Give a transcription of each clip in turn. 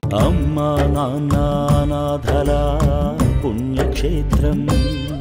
అమ్మా నాన్న అనాథల పుణ్యక్షేత్రం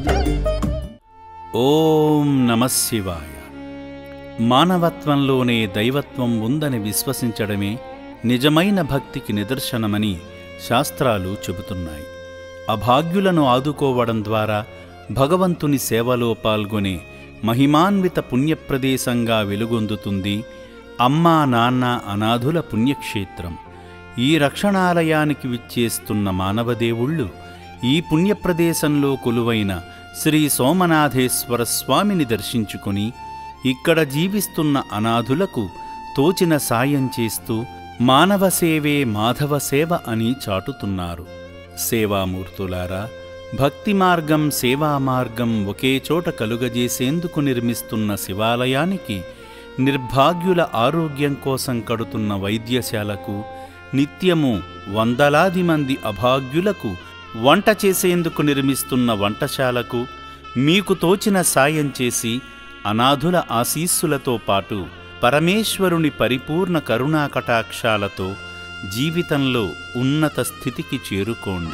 ఓం నమశివాయ మానవత్వంలోనే దైవత్వం ఉందని విశ్వసించడమే నిజమైన భక్తికి నిదర్శనమని శాస్త్రాలు చెబుతున్నాయి అభాగ్యులను ఆదుకోవడం ద్వారా భగవంతుని సేవలో పాల్గొనే మహిమాన్విత పుణ్యప్రదేశంగా వెలుగొందుతుంది అమ్మా నాన్న అనాథుల పుణ్యక్షేత్రం ఈ రక్షణాలయానికి విచ్చేస్తున్న మానవదేవుళ్ళు ఈ పుణ్యప్రదేశంలో కొలువైన శ్రీ సోమనాథేశ్వర స్వామిని దర్శించుకుని ఇక్కడ జీవిస్తున్న అనాథులకు తోచిన సాయం చేస్తూ మానవ సేవే మాధవ సేవ అని చాటుతున్నారు సేవామూర్తులారా భక్తి మార్గం సేవా మార్గం ఒకే చోట కలుగజేసేందుకు నిర్మిస్తున్న శివాలయానికి నిర్భాగ్యుల ఆరోగ్యం కోసం కడుతున్న వైద్యశాలకు నిత్యము వందలాది మంది అభాగ్యులకు వంట చేసేందుకు నిర్మిస్తున్న వంటశాలకు మీకు తోచిన సాయం చేసి అనాథుల ఆశీస్సులతో పాటు పరమేశ్వరుని పరిపూర్ణ కరుణా కటాక్షాలతో జీవితంలో ఉన్నత స్థితికి చేరుకోండి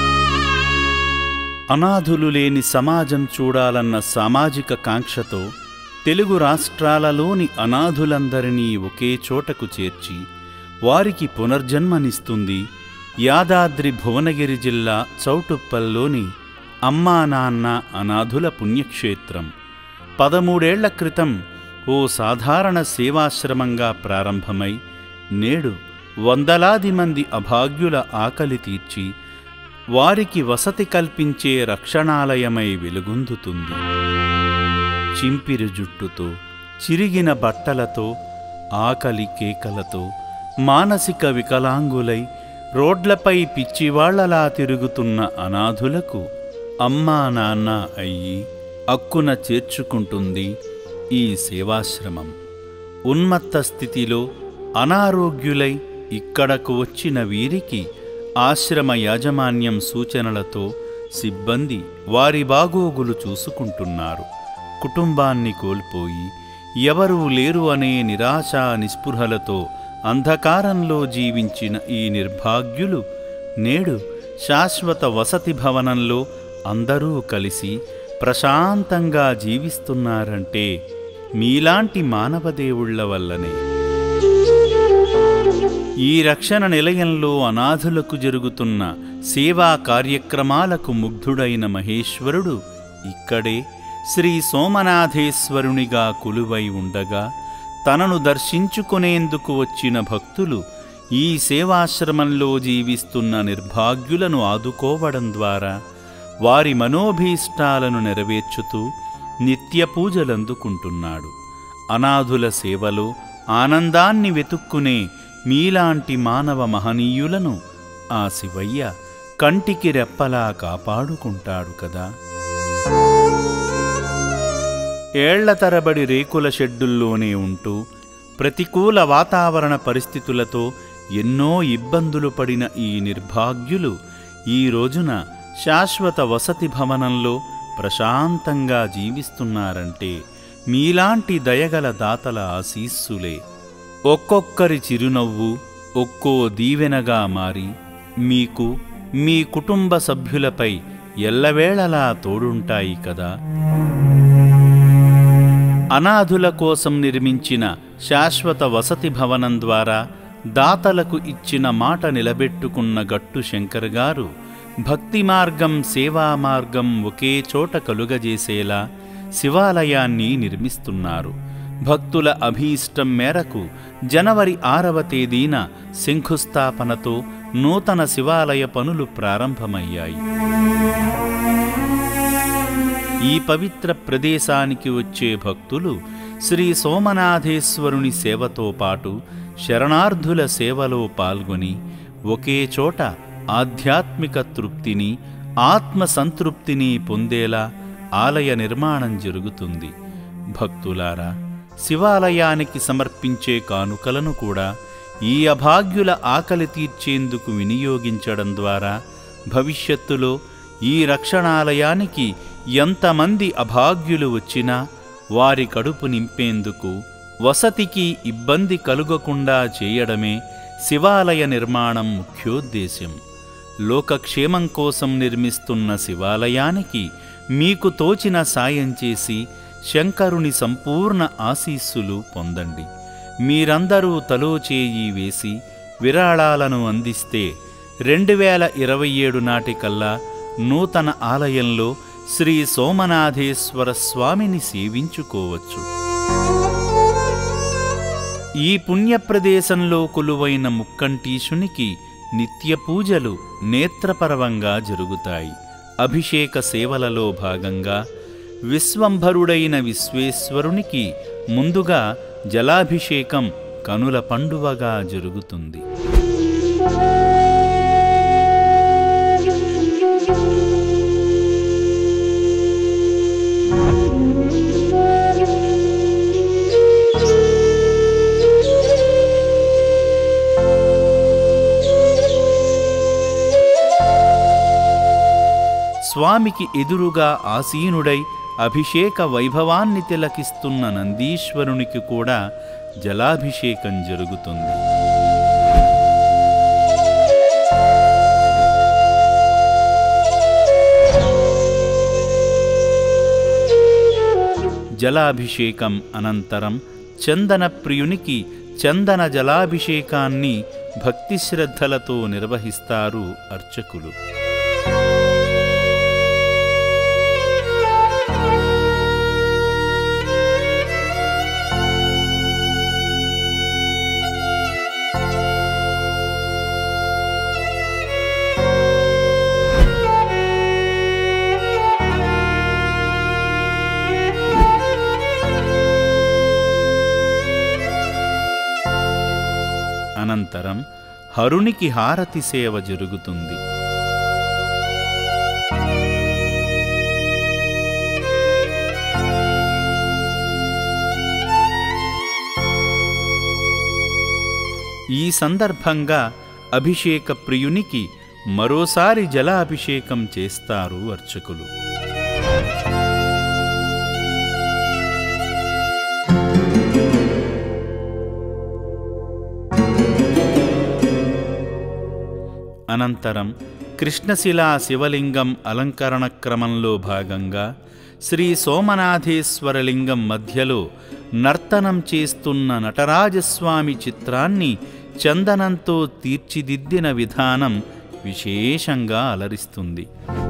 అనాథులు లేని సమాజం చూడాలన్న సామాజిక కాంక్షతో తెలుగు రాష్ట్రాలలోని అనాథులందరినీ ఒకే చోటకు చేర్చి వారికి పునర్జన్మనిస్తుంది యాదాద్రి భువనగిరి జిల్లా చౌటుప్పల్లోని అమ్మా నాన్న అనాథుల పుణ్యక్షేత్రం పదమూడేళ్ల క్రితం ఓ సాధారణ సేవాశ్రమంగా ప్రారంభమై నేడు వందలాది మంది అభాగ్యుల ఆకలి తీర్చి వారికి వసతి కల్పించే రక్షణాలయమై వెలుగొందుతుంది చింపిరి జుట్టుతో చిరిగిన బట్టలతో ఆకలి కేకలతో మానసిక వికలాంగులై రోడ్లపై పిచ్చివాళ్లలా తిరుగుతున్న అనాథులకు అమ్మా నాన్న అయ్యి అక్కున చేర్చుకుంటుంది ఈ సేవాశ్రమం ఉన్మత్త స్థితిలో అనారోగ్యులై ఇక్కడకు వచ్చిన వీరికి ఆశ్రమ యాజమాన్యం సూచనలతో సిబ్బంది వారి బాగోగులు చూసుకుంటున్నారు కుటుంబాన్ని కోల్పోయి ఎవరూ లేరు అనే నిరాశ నిస్పృహలతో అంధకారంలో జీవించిన ఈ నిర్భాగ్యులు నేడు శాశ్వత వసతి భవనంలో అందరూ కలిసి ప్రశాంతంగా జీవిస్తున్నారంటే మీలాంటి మానవదేవుళ్ల వల్లనే ఈ రక్షణ నిలయంలో అనాథులకు జరుగుతున్న సేవా కార్యక్రమాలకు ముగ్ధుడైన మహేశ్వరుడు ఇక్కడే శ్రీ సోమనాథేశ్వరునిగా కొలువై ఉండగా తనను దర్శించుకునేందుకు వచ్చిన భక్తులు ఈ సేవాశ్రమంలో జీవిస్తున్న నిర్భాగ్యులను ఆదుకోవడం ద్వారా వారి మనోభీష్టాలను నెరవేర్చుతూ నిత్య పూజలందుకుంటున్నాడు అనాథుల సేవలో ఆనందాన్ని వెతుక్కునే మీలాంటి మానవ మహనీయులను ఆ శివయ్య కంటికి రెప్పలా కాపాడుకుంటాడు కదా ఏళ్ల తరబడి రేకుల షెడ్డుల్లోనే ఉంటూ ప్రతికూల వాతావరణ పరిస్థితులతో ఎన్నో ఇబ్బందులు పడిన ఈ నిర్భాగ్యులు ఈ రోజున శాశ్వత వసతి భవనంలో ప్రశాంతంగా జీవిస్తున్నారంటే మీలాంటి దయగల దాతల ఆశీస్సులే ఒక్కొక్కరి చిరునవ్వు ఒక్కో దీవెనగా మారి మీకు మీ కుటుంబ సభ్యులపై ఎల్లవేళలా తోడుంటాయి కదా అనాథుల కోసం నిర్మించిన శాశ్వత వసతి భవనం ద్వారా దాతలకు ఇచ్చిన మాట నిలబెట్టుకున్న గట్టు శంకర్ గారు భక్తి మార్గం సేవా మార్గం ఒకే చోట కలుగజేసేలా శివాలయాన్ని నిర్మిస్తున్నారు భక్తుల అభీష్టం మేరకు జనవరి ఆరవ తేదీన శంఖుస్థాపనతో నూతన శివాలయ పనులు ప్రారంభమయ్యాయి ఈ పవిత్ర ప్రదేశానికి వచ్చే భక్తులు శ్రీ సోమనాథేశ్వరుని సేవతో పాటు శరణార్థుల సేవలో పాల్గొని ఒకే చోట ఆధ్యాత్మిక తృప్తిని ఆత్మ సంతృప్తిని పొందేలా ఆలయ నిర్మాణం జరుగుతుంది భక్తులారా శివాలయానికి సమర్పించే కానుకలను కూడా ఈ అభాగ్యుల ఆకలి తీర్చేందుకు వినియోగించడం ద్వారా భవిష్యత్తులో ఈ రక్షణాలయానికి ఎంతమంది అభాగ్యులు వచ్చినా వారి కడుపు నింపేందుకు వసతికి ఇబ్బంది కలుగకుండా చేయడమే శివాలయ నిర్మాణం ముఖ్యోద్దేశ్యం లోకక్షేమం కోసం నిర్మిస్తున్న శివాలయానికి మీకు తోచిన సాయం చేసి శంకరుని సంపూర్ణ ఆశీస్సులు పొందండి మీరందరూ తలో చేయి వేసి విరాళాలను అందిస్తే రెండు వేల ఇరవై ఏడు నాటికల్లా నూతన ఆలయంలో శ్రీ సోమనాథేశ్వర స్వామిని సేవించుకోవచ్చు ఈ పుణ్యప్రదేశంలో కొలువైన ముక్కంటీశునికి నిత్య పూజలు నేత్రపరవంగా జరుగుతాయి అభిషేక సేవలలో భాగంగా విశ్వంభరుడైన విశ్వేశ్వరునికి ముందుగా జలాభిషేకం కనుల పండువగా జరుగుతుంది స్వామికి ఎదురుగా ఆసీనుడై అభిషేక వైభవాన్ని తిలకిస్తున్న నందీశ్వరునికి కూడా జలాభిషేకం జరుగుతుంది జలాభిషేకం అనంతరం చందన ప్రియునికి చందన జలాభిషేకాన్ని భక్తి శ్రద్ధలతో నిర్వహిస్తారు అర్చకులు అనంతరం హరునికి హారతి సేవ జరుగుతుంది ఈ సందర్భంగా అభిషేక ప్రియునికి మరోసారి జలాభిషేకం చేస్తారు అర్చకులు అనంతరం కృష్ణశిలా శివలింగం అలంకరణ క్రమంలో భాగంగా శ్రీ సోమనాథేశ్వరలింగం మధ్యలో నర్తనం చేస్తున్న నటరాజస్వామి చిత్రాన్ని చందనంతో తీర్చిదిద్దిన విధానం విశేషంగా అలరిస్తుంది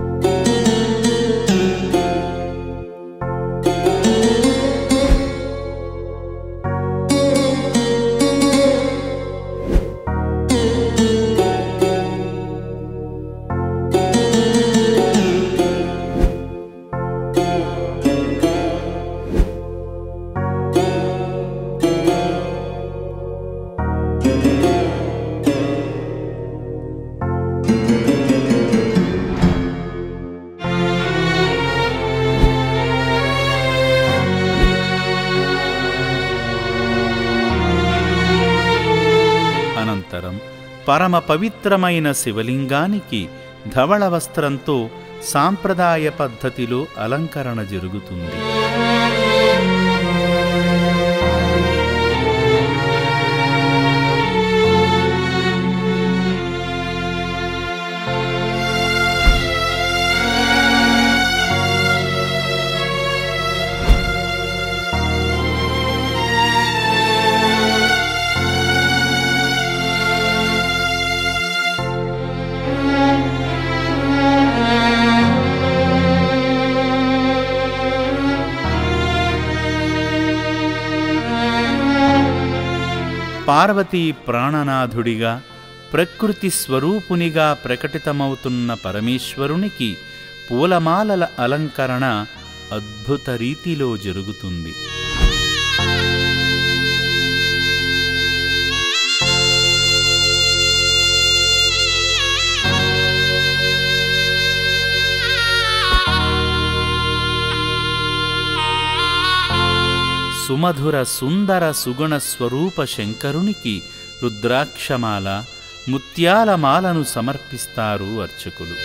అనంతరం పరమ పవిత్రమైన శివలింగానికి ధవళ వస్త్రంతో సాంప్రదాయ పద్ధతిలో అలంకరణ జరుగుతుంది పార్వతీ ప్రాణనాథుడిగా ప్రకృతి స్వరూపునిగా ప్రకటితమవుతున్న పరమేశ్వరునికి పూలమాలల అలంకరణ అద్భుత రీతిలో జరుగుతుంది సుమధుర సుందర సుగుణ స్వరూప శంకరునికి రుద్రాక్షమాల ముత్యాల మాలను సమర్పిస్తారు అర్చకులు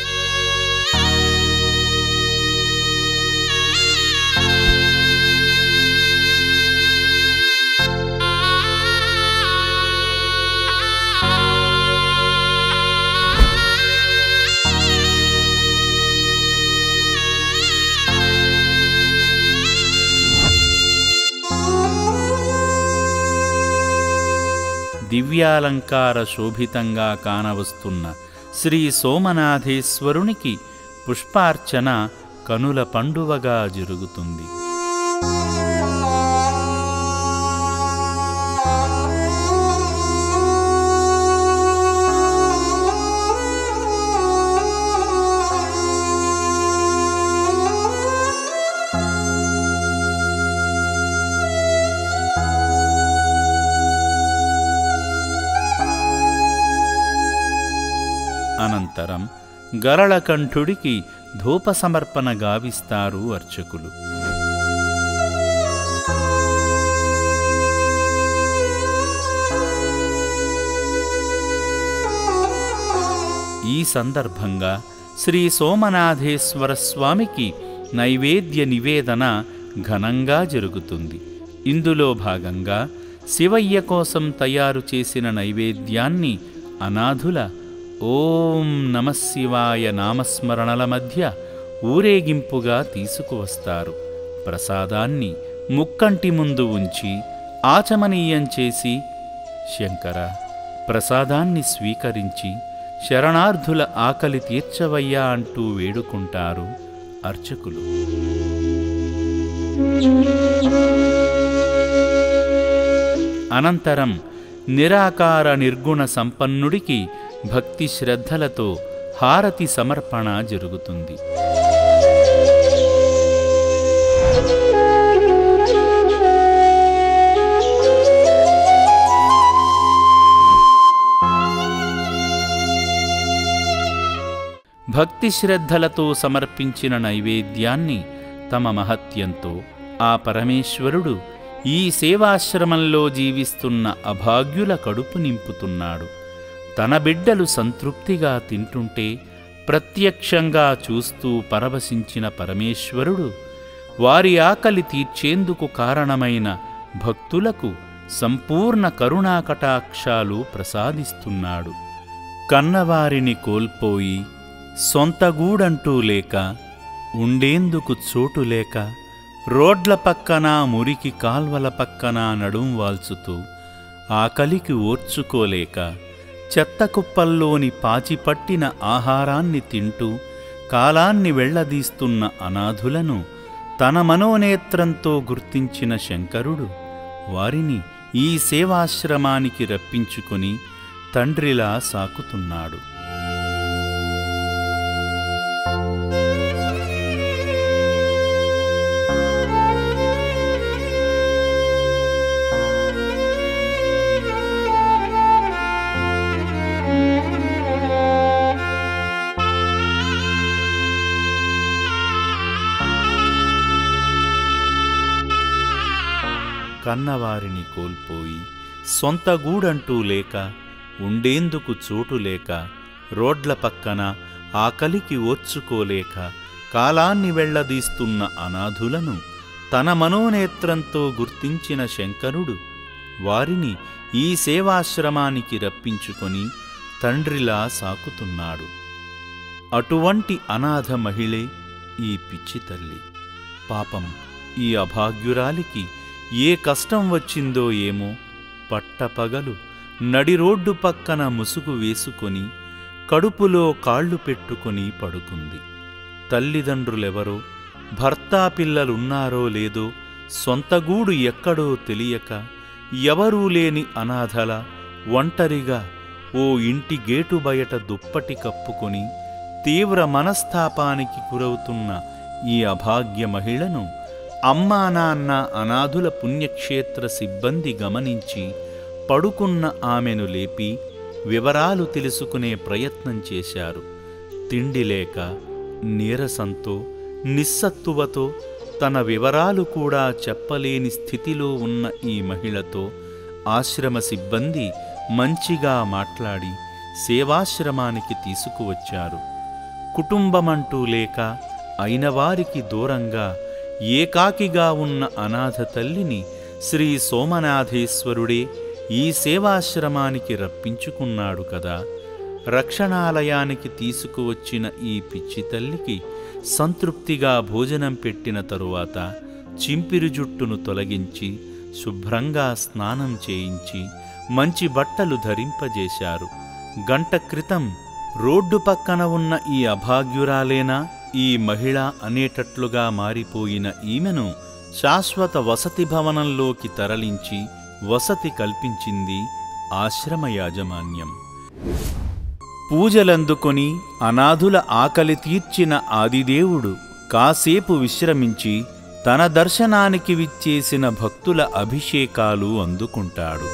ఆ దివ్యాలంకార శోభితంగా కానవస్తున్న శ్రీ సోమనాథేశ్వరునికి పుష్పార్చన కనుల పండువగా జరుగుతుంది అనంతరం గరళకంఠుడికి ధూప సమర్పణ గావిస్తారు అర్చకులు ఈ సందర్భంగా శ్రీ సోమనాథేశ్వర స్వామికి నైవేద్య నివేదన ఘనంగా జరుగుతుంది ఇందులో భాగంగా శివయ్య కోసం తయారు చేసిన నైవేద్యాన్ని అనాథుల ఓం నమశివాయ నామస్మరణల మధ్య ఊరేగింపుగా తీసుకువస్తారు ప్రసాదాన్ని ముక్కంటి ముందు ఉంచి ఆచమనీయం చేసి శంకర ప్రసాదాన్ని స్వీకరించి శరణార్థుల ఆకలి తీర్చవయ్యా అంటూ వేడుకుంటారు అర్చకులు అనంతరం నిరాకార నిర్గుణ సంపన్నుడికి భక్తి శ్రద్ధలతో హారతి సమర్పణ జరుగుతుంది భక్తి శ్రద్ధలతో సమర్పించిన నైవేద్యాన్ని తమ మహత్యంతో ఆ పరమేశ్వరుడు ఈ సేవాశ్రమంలో జీవిస్తున్న అభాగ్యుల కడుపు నింపుతున్నాడు తన బిడ్డలు సంతృప్తిగా తింటుంటే ప్రత్యక్షంగా చూస్తూ పరవశించిన పరమేశ్వరుడు వారి ఆకలి తీర్చేందుకు కారణమైన భక్తులకు సంపూర్ణ కరుణాకటాక్షాలు ప్రసాదిస్తున్నాడు కన్నవారిని కోల్పోయి సొంత గూడంటూ లేక ఉండేందుకు చోటు లేక రోడ్ల పక్కన మురికి కాల్వల పక్కన నడుం వాల్చుతూ ఆకలికి ఓర్చుకోలేక చెత్త కుప్పల్లోని పాచిపట్టిన ఆహారాన్ని తింటూ కాలాన్ని వెళ్లదీస్తున్న అనాథులను తన మనోనేత్రంతో గుర్తించిన శంకరుడు వారిని ఈ సేవాశ్రమానికి రప్పించుకొని తండ్రిలా సాకుతున్నాడు కన్నవారిని కోల్పోయి సొంత గూడంటూ లేక ఉండేందుకు చోటు లేక రోడ్ల పక్కన ఆకలికి ఓర్చుకోలేక కాలాన్ని వెళ్లదీస్తున్న అనాథులను తన మనోనేత్రంతో గుర్తించిన శంకరుడు వారిని ఈ సేవాశ్రమానికి రప్పించుకొని తండ్రిలా సాకుతున్నాడు అటువంటి అనాథ మహిళే ఈ పిచ్చి తల్లి పాపం ఈ అభాగ్యురాలికి ఏ కష్టం వచ్చిందో ఏమో పట్టపగలు నడి రోడ్డు పక్కన ముసుగు వేసుకొని కడుపులో కాళ్ళు పెట్టుకొని పడుకుంది తల్లిదండ్రులెవరో భర్తా పిల్లలున్నారో లేదో సొంతగూడు ఎక్కడో తెలియక ఎవరూ లేని అనాథల ఒంటరిగా ఓ ఇంటి గేటు బయట దుప్పటి కప్పుకొని తీవ్ర మనస్తాపానికి గురవుతున్న ఈ అభాగ్య మహిళను అమ్మా నాన్న అనాథుల పుణ్యక్షేత్ర సిబ్బంది గమనించి పడుకున్న ఆమెను లేపి వివరాలు తెలుసుకునే ప్రయత్నం చేశారు తిండి లేక నీరసంతో నిస్సత్తువతో తన వివరాలు కూడా చెప్పలేని స్థితిలో ఉన్న ఈ మహిళతో ఆశ్రమ సిబ్బంది మంచిగా మాట్లాడి సేవాశ్రమానికి తీసుకువచ్చారు కుటుంబమంటూ లేక అయినవారికి దూరంగా ఏకాకిగా ఉన్న అనాథ తల్లిని శ్రీ సోమనాథేశ్వరుడే ఈ సేవాశ్రమానికి రప్పించుకున్నాడు కదా రక్షణాలయానికి తీసుకువచ్చిన ఈ పిచ్చి తల్లికి సంతృప్తిగా భోజనం పెట్టిన తరువాత చింపిరి జుట్టును తొలగించి శుభ్రంగా స్నానం చేయించి మంచి బట్టలు ధరింపజేశారు గంట క్రితం రోడ్డు పక్కన ఉన్న ఈ అభాగ్యురాలేనా ఈ మహిళ అనేటట్లుగా మారిపోయిన ఈమెను శాశ్వత వసతి భవనంలోకి తరలించి వసతి కల్పించింది ఆశ్రమ యాజమాన్యం పూజలందుకొని అనాథుల ఆకలి తీర్చిన ఆదిదేవుడు కాసేపు విశ్రమించి తన దర్శనానికి విచ్చేసిన భక్తుల అభిషేకాలు అందుకుంటాడు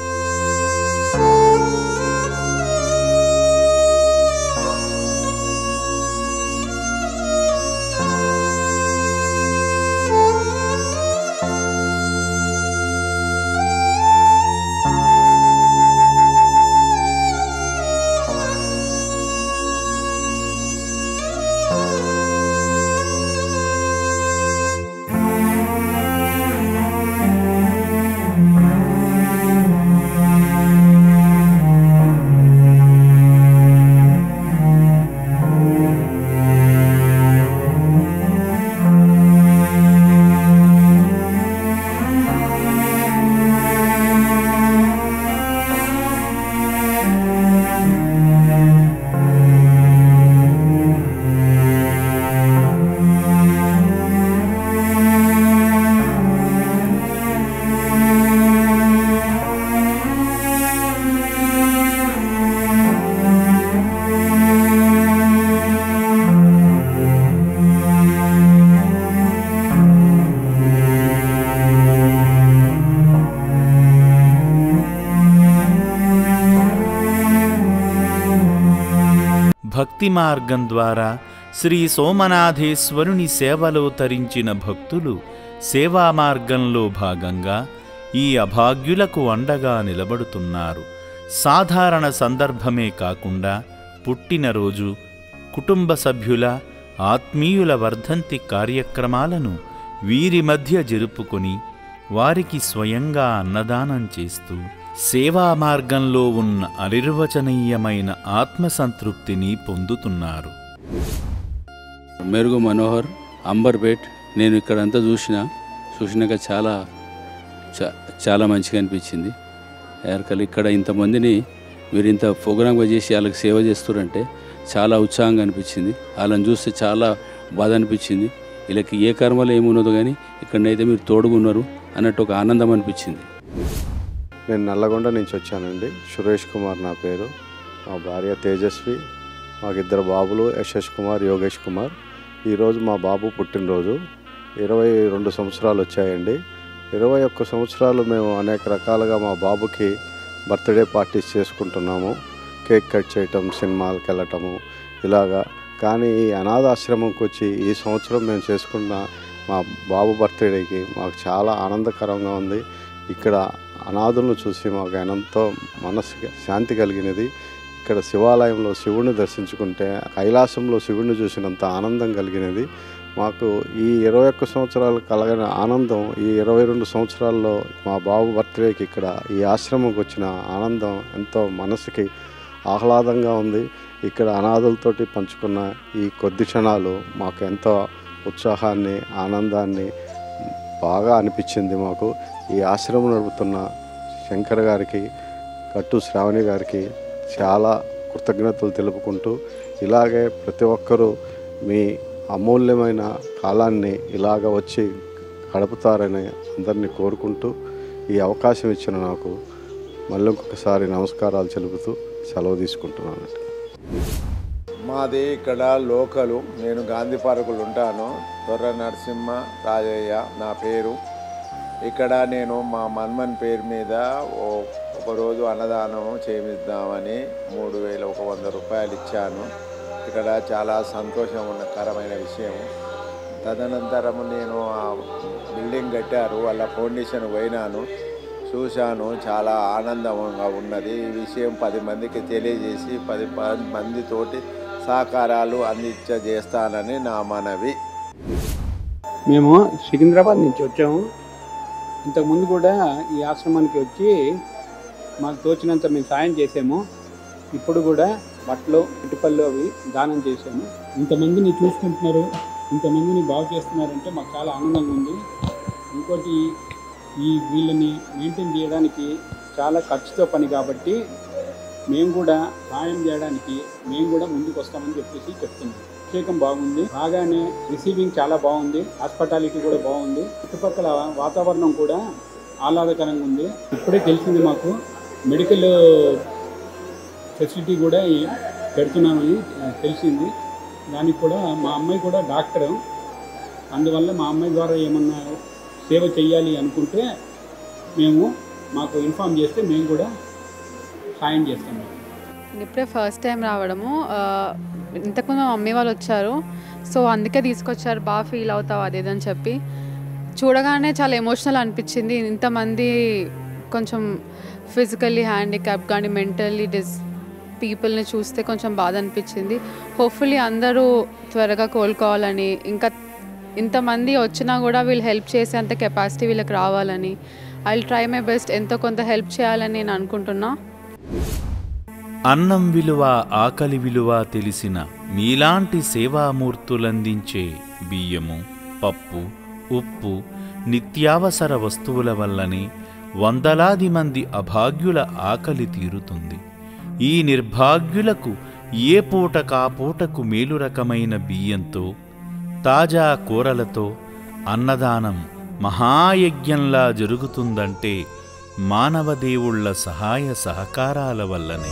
భక్తి మార్గం ద్వారా శ్రీ సోమనాథేశ్వరుని సేవలో తరించిన భక్తులు సేవా మార్గంలో భాగంగా ఈ అభాగ్యులకు అండగా నిలబడుతున్నారు సాధారణ సందర్భమే కాకుండా పుట్టినరోజు కుటుంబ సభ్యుల ఆత్మీయుల వర్ధంతి కార్యక్రమాలను వీరి మధ్య జరుపుకొని వారికి స్వయంగా అన్నదానం చేస్తూ సేవా మార్గంలో ఉన్న అనిర్వచనీయమైన ఆత్మసంతృప్తిని పొందుతున్నారు మెరుగు మనోహర్ అంబర్పేట్ నేను ఇక్కడంతా చూసిన చూసినాక చాలా చా- చాలా మంచిగా అనిపించింది ఎరకలు ఇక్కడ ఇంతమందిని మీరు ఇంత ప్రోగ్రామ్గా చేసి వాళ్ళకి సేవ చేస్తారంటే చాలా ఉత్సాహంగా అనిపించింది వాళ్ళని చూస్తే చాలా బాధ అనిపించింది వీళ్ళకి ఏ కర్మలో ఏమున్నదో కానీ ఇక్కడనైతే మీరు తోడుగున్నారు అన్నట్టు ఒక ఆనందం అనిపించింది నేను నల్లగొండ నుంచి వచ్చానండి సురేష్ కుమార్ నా పేరు మా భార్య తేజస్వి మాకిద్దరు బాబులు యశస్ కుమార్ యోగేష్ కుమార్ ఈరోజు మా బాబు పుట్టినరోజు ఇరవై రెండు సంవత్సరాలు వచ్చాయండి ఇరవై ఒక్క సంవత్సరాలు మేము అనేక రకాలుగా మా బాబుకి బర్త్డే పార్టీస్ చేసుకుంటున్నాము కేక్ కట్ చేయటం సినిమాలకు వెళ్ళటము ఇలాగా కానీ ఈ అనాథాశ్రమంకి వచ్చి ఈ సంవత్సరం మేము చేసుకున్న మా బాబు బర్త్డేకి మాకు చాలా ఆనందకరంగా ఉంది ఇక్కడ అనాథులను చూసి మాకు ఎంతో మనసుకి శాంతి కలిగినది ఇక్కడ శివాలయంలో శివుడిని దర్శించుకుంటే కైలాసంలో శివుడిని చూసినంత ఆనందం కలిగినది మాకు ఈ ఇరవై ఒక్క సంవత్సరాలు కలగిన ఆనందం ఈ ఇరవై రెండు సంవత్సరాల్లో మా బాబు బర్త్డేకి ఇక్కడ ఈ ఆశ్రమంకి వచ్చిన ఆనందం ఎంతో మనసుకి ఆహ్లాదంగా ఉంది ఇక్కడ అనాథులతోటి పంచుకున్న ఈ కొద్ది క్షణాలు మాకు ఎంతో ఉత్సాహాన్ని ఆనందాన్ని బాగా అనిపించింది మాకు ఈ ఆశ్రమం నడుపుతున్న శంకర్ గారికి కట్టు శ్రావణి గారికి చాలా కృతజ్ఞతలు తెలుపుకుంటూ ఇలాగే ప్రతి ఒక్కరూ మీ అమూల్యమైన కాలాన్ని ఇలాగ వచ్చి గడుపుతారని అందరినీ కోరుకుంటూ ఈ అవకాశం ఇచ్చిన నాకు మళ్ళీ ఇంకొకసారి నమస్కారాలు తెలుపుతూ సెలవు తీసుకుంటున్నాను మాది ఇక్కడ లోకలు నేను గాంధీ పార్కులు ఉంటాను తొర్ర నరసింహ రాజయ్య నా పేరు ఇక్కడ నేను మా మన్మన్ పేరు మీద ఓ ఒకరోజు అన్నదానం చేయిద్దామని మూడు వేల ఒక వంద రూపాయలు ఇచ్చాను ఇక్కడ చాలా సంతోషం ఉన్నకరమైన విషయం తదనంతరం నేను ఆ బిల్డింగ్ కట్టారు వాళ్ళ ఫౌండేషన్ పోయినాను చూశాను చాలా ఆనందంగా ఉన్నది ఈ విషయం పది మందికి తెలియజేసి పది ప- మందితోటి సహకారాలు అందించజేస్తానని నా మనవి మేము సికింద్రాబాద్ నుంచి వచ్చాము ఇంతకుముందు కూడా ఈ ఆశ్రమానికి వచ్చి మాకు తోచినంత మేము సాయం చేసాము ఇప్పుడు కూడా బట్టలు ఇటుపళ్ళు అవి దానం చేశాము ఇంతమందిని చూసుకుంటున్నారు ఇంతమందిని బాగు చేస్తున్నారంటే మాకు చాలా ఆనందంగా ఉంది ఇంకోటి ఈ వీళ్ళని మెయింటైన్ చేయడానికి చాలా ఖర్చుతో పని కాబట్టి మేము కూడా సాయం చేయడానికి మేము కూడా ముందుకు వస్తామని చెప్పేసి చెప్తున్నాం అభిషేకం బాగుంది బాగానే రిసీవింగ్ చాలా బాగుంది హాస్పిటాలిటీ కూడా బాగుంది చుట్టుపక్కల వాతావరణం కూడా ఆహ్లాదకరంగా ఉంది ఇప్పుడే తెలిసింది మాకు మెడికల్ ఫెసిలిటీ కూడా ఈ పెడుతున్నామని తెలిసింది దానికి కూడా మా అమ్మాయి కూడా డాక్టర్ అందువల్ల మా అమ్మాయి ద్వారా ఏమన్నా సేవ చేయాలి అనుకుంటే మేము మాకు ఇన్ఫామ్ చేస్తే మేము కూడా సాయం చేస్తాము ఇప్పుడే ఫస్ట్ టైం రావడము ఆ, ఇంతకుముందు మా మమ్మీ వాళ్ళు వచ్చారు సో అందుకే తీసుకొచ్చారు బాగా ఫీల్ అవుతావు అదేదని చెప్పి చూడగానే చాలా ఎమోషనల్ అనిపించింది ఇంతమంది కొంచెం ఫిజికల్లీ హ్యాండిక్యాప్ కానీ మెంటల్లీ డిస్ పీపుల్ని చూస్తే కొంచెం బాధ అనిపించింది హోప్ఫుల్లీ అందరూ త్వరగా కోలుకోవాలని ఇంకా ఇంతమంది వచ్చినా కూడా వీళ్ళు హెల్ప్ చేసే అంత కెపాసిటీ వీళ్ళకి రావాలని ఐ ట్రై మై బెస్ట్ ఎంతో కొంత హెల్ప్ చేయాలని నేను అనుకుంటున్నా అన్నం విలువ ఆకలి విలువ తెలిసిన మీలాంటి సేవామూర్తులందించే బియ్యము పప్పు ఉప్పు నిత్యావసర వస్తువుల వల్లనే వందలాది మంది అభాగ్యుల ఆకలి తీరుతుంది ఈ నిర్భాగ్యులకు ఏ పూట కాపూటకు మేలు రకమైన బియ్యంతో తాజా కూరలతో అన్నదానం మహాయజ్ఞంలా జరుగుతుందంటే మానవదేవుళ్ల సహాయ సహకారాల వల్లనే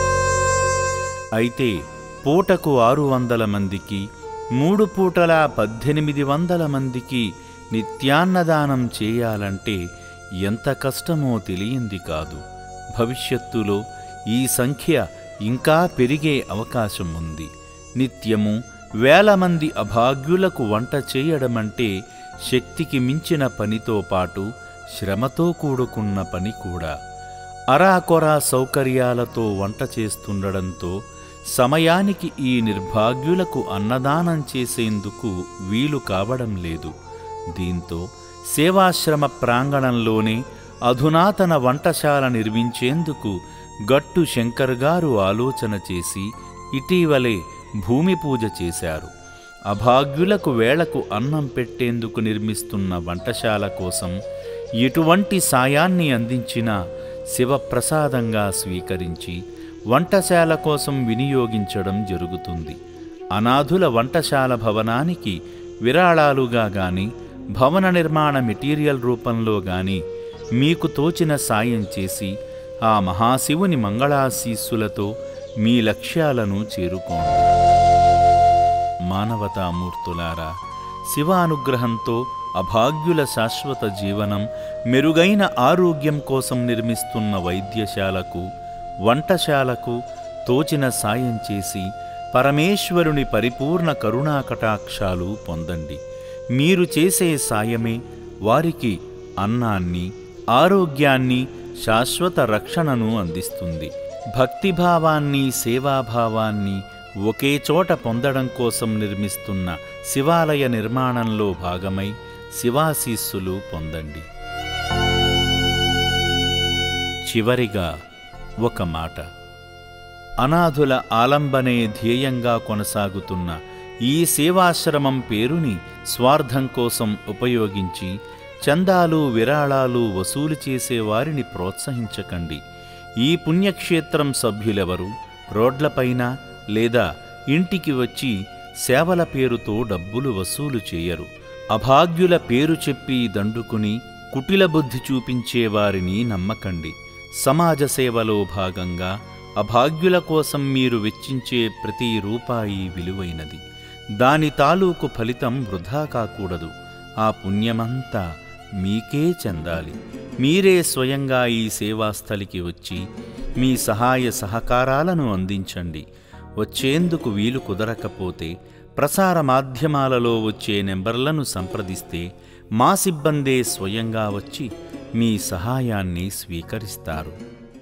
అయితే పూటకు ఆరు వందల మందికి మూడు పూటలా పద్దెనిమిది వందల మందికి నిత్యాన్నదానం చేయాలంటే ఎంత కష్టమో తెలియంది కాదు భవిష్యత్తులో ఈ సంఖ్య ఇంకా పెరిగే అవకాశం ఉంది నిత్యము వేల మంది అభాగ్యులకు వంట చేయడమంటే శక్తికి మించిన పనితో పాటు శ్రమతో కూడుకున్న పని కూడా అరాకొరా సౌకర్యాలతో వంట చేస్తుండడంతో సమయానికి ఈ నిర్భాగ్యులకు అన్నదానం చేసేందుకు వీలు కావడం లేదు దీంతో సేవాశ్రమ ప్రాంగణంలోనే అధునాతన వంటశాల నిర్మించేందుకు గట్టు శంకర్ గారు ఆలోచన చేసి ఇటీవలే భూమి పూజ చేశారు అభాగ్యులకు వేళకు అన్నం పెట్టేందుకు నిర్మిస్తున్న వంటశాల కోసం ఎటువంటి సాయాన్ని అందించినా శివప్రసాదంగా స్వీకరించి వంటశాల కోసం వినియోగించడం జరుగుతుంది అనాథుల వంటశాల భవనానికి విరాళాలుగా గాని భవన నిర్మాణ మెటీరియల్ రూపంలో గాని మీకు తోచిన సాయం చేసి ఆ మహాశివుని మంగళాశీస్సులతో మీ లక్ష్యాలను చేరుకోండి మానవతామూర్తులారా శివానుగ్రహంతో అభాగ్యుల శాశ్వత జీవనం మెరుగైన ఆరోగ్యం కోసం నిర్మిస్తున్న వైద్యశాలకు వంటశాలకు తోచిన సాయం చేసి పరమేశ్వరుని పరిపూర్ణ కరుణా కటాక్షాలు పొందండి మీరు చేసే సాయమే వారికి అన్నాన్ని ఆరోగ్యాన్ని శాశ్వత రక్షణను అందిస్తుంది భక్తిభావాన్ని సేవాభావాన్ని ఒకే చోట పొందడం కోసం నిర్మిస్తున్న శివాలయ నిర్మాణంలో భాగమై శివాశీస్సులు పొందండి చివరిగా ఒక మాట అనాథుల ఆలంబనే ధ్యేయంగా కొనసాగుతున్న ఈ సేవాశ్రమం పేరుని స్వార్థం కోసం ఉపయోగించి చందాలు విరాళాలు వసూలు చేసే వారిని ప్రోత్సహించకండి ఈ పుణ్యక్షేత్రం సభ్యులెవరు రోడ్లపైన లేదా ఇంటికి వచ్చి సేవల పేరుతో డబ్బులు వసూలు చేయరు అభాగ్యుల పేరు చెప్పి దండుకుని కుటిల బుద్ధి చూపించే వారిని నమ్మకండి సమాజ సేవలో భాగంగా అభాగ్యుల కోసం మీరు వెచ్చించే ప్రతి రూపాయి విలువైనది దాని తాలూకు ఫలితం వృధా కాకూడదు ఆ పుణ్యమంతా మీకే చెందాలి మీరే స్వయంగా ఈ సేవాస్థలికి వచ్చి మీ సహాయ సహకారాలను అందించండి వచ్చేందుకు వీలు కుదరకపోతే ప్రసార మాధ్యమాలలో వచ్చే నెంబర్లను సంప్రదిస్తే మా సిబ్బందే స్వయంగా వచ్చి మీ సహాయాన్ని స్వీకరిస్తారు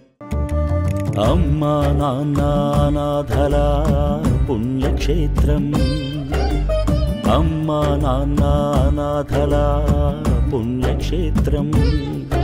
అమ్మా నాన్న అనాథల పుణ్యక్షేత్రం అమ్మా నాన్న అనాథల పుణ్యక్షేత్రం